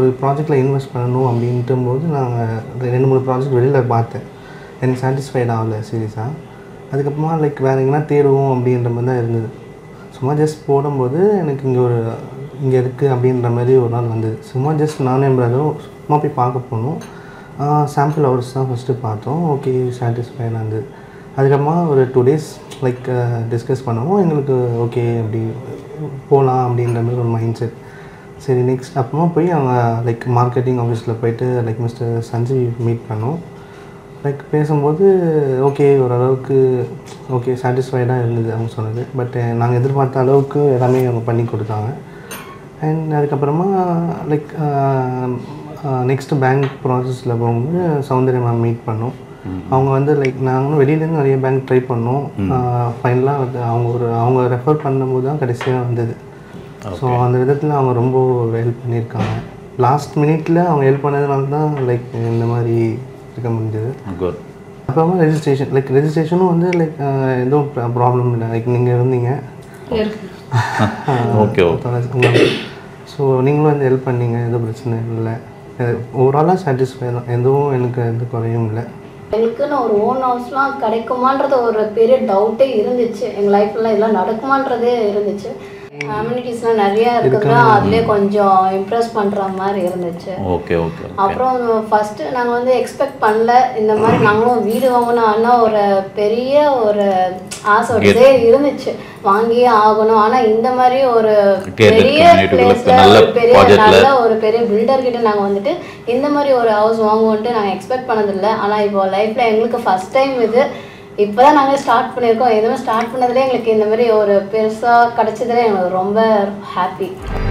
ஒரு ப்ராஜெக்டில் இன்வெஸ்ட் பண்ணணும் அப்படின்ட்டு போது நாங்கள் ரெண்டு மூணு ப்ராஜெக்ட் வெளியில் பார்த்தேன் எனக்கு சாட்டிஸ்ஃபைட் ஆகல சீரியஸாக அதுக்கப்புறமா லைக் வேறு எங்கன்னா தேடுவோம் அப்படின்ற மாதிரி தான் இருந்தது சும்மா ஜஸ்ட் போடும்போது எனக்கு இங்கே ஒரு இங்கே இருக்குது அப்படின்ற மாதிரி ஒரு நாள் வந்தது சும்மா ஜஸ்ட் நானும் என் பிரதரும் சும்மா போய் பார்க்க போனோம் சாம்பிள் ஹவர்ஸ் தான் ஃபஸ்ட்டு பார்த்தோம் ஓகே சாட்டிஸ்ஃபைடாக இருந்தது அதுக்கப்புறமா ஒரு டூ டேஸ் லைக் டிஸ்கஸ் பண்ணவும் எங்களுக்கு ஓகே அப்படி போகலாம் அப்படின்ற மாதிரி ஒரு மைண்ட் செட் சரி நெக்ஸ்ட் அப்புறமா போய் அவங்க லைக் மார்க்கெட்டிங் ஆஃபீஸில் போயிட்டு லைக் மிஸ்டர் சஞ்சீவ் மீட் பண்ணோம் லைக் பேசும்போது ஓகே ஓரளவுக்கு ஓகே சாட்டிஸ்ஃபைடாக இருந்தது அவங்க சொன்னது பட் நாங்கள் எதிர்பார்த்த அளவுக்கு எல்லாமே அவங்க பண்ணி கொடுத்தாங்க அண்ட் அதுக்கப்புறமா லைக் நெக்ஸ்ட்டு பேங்க் ப்ராசஸில் போகும்போது சௌந்தர்யா மேம் மீட் பண்ணோம் அவங்க வந்து லைக் நாங்களும் வெளியிலேருந்து நிறைய பேங்க் ட்ரை பண்ணோம் ஃபைனலாக வந்து அவங்க ஒரு அவங்க ரெஃபர் பண்ணும்போது தான் கடைசியாக வந்தது ஸோ அந்த விதத்தில் அவங்க ரொம்ப ஹெல்ப் பண்ணியிருக்காங்க லாஸ்ட் மினிட்ல அவங்க ஹெல்ப் பண்ணதுனால தான் லைக் இந்த மாதிரி இருக்க முடிஞ்சது குட் அப்புறமா ரெஜிஸ்ட்ரேஷன் லைக் ரெஜிஸ்ட்ரேஷனும் வந்து லைக் எதுவும் ப்ராப்ளம் இல்லை லைக் நீங்கள் இருந்தீங்க இருக்கு ஓகே ஓகே ஸோ நீங்களும் வந்து ஹெல்ப் பண்ணீங்க எதுவும் பிரச்சனை இல்லை ஓவராலாக சாட்டிஸ்ஃபை தான் எதுவும் எனக்கு எந்த குறையும் இல்லை எங்களுக்குன்னு ஒரு ஓன் ஹவுஸ்லாம் கிடைக்குமான்றது ஒரு பெரிய டவுட்டே இருந்துச்சு எங்கள் லைஃப்ல இதெல்லாம் நடக்குமான்றதே இருந்துச்சு அம்யூனிட்டிஸ்லாம் நிறைய இருக்குதுன்னா அதுலேயே கொஞ்சம் இம்ப்ரெஸ் பண்ணுற மாதிரி இருந்துச்சு ஓகே ஓகே அப்புறம் ஃபஸ்ட்டு நாங்கள் வந்து எக்ஸ்பெக்ட் பண்ணல இந்த மாதிரி நாங்களும் வீடு வாங்கணும் ஆனால் ஒரு பெரிய ஒரு ஆசை ஒரு desire இருந்துச்சு வாங்கியே ஆகணும் ஆனால் இந்த மாதிரி ஒரு Gated பெரிய community உள்ள பிளேஸில் நல்ல ஒரு பெரிய project ல. நல்ல ஒரு பெரிய பில்டர் கிட்ட நாங்கள் வந்துட்டு இந்த மாதிரி ஒரு ஹவுஸ் வாங்குவோன்ட்டு நாங்கள் எக்ஸ்பெக்ட் பண்ணதில்லை ஆனால் இப்போ லைஃப்பில் எங்களுக்கு ஃபஸ்ட் டைம் இது இப்போ தான் நாங்கள் ஸ்டார்ட் பண்ணியிருக்கோம் எதுவுமே ஸ்டார்ட் பண்ணதுலேயே எங்களுக்கு இந்த மாதிரி ஒரு பெருசாக கிடச்சதுல எங்களுக்கு ரொம்ப ஹாப்பி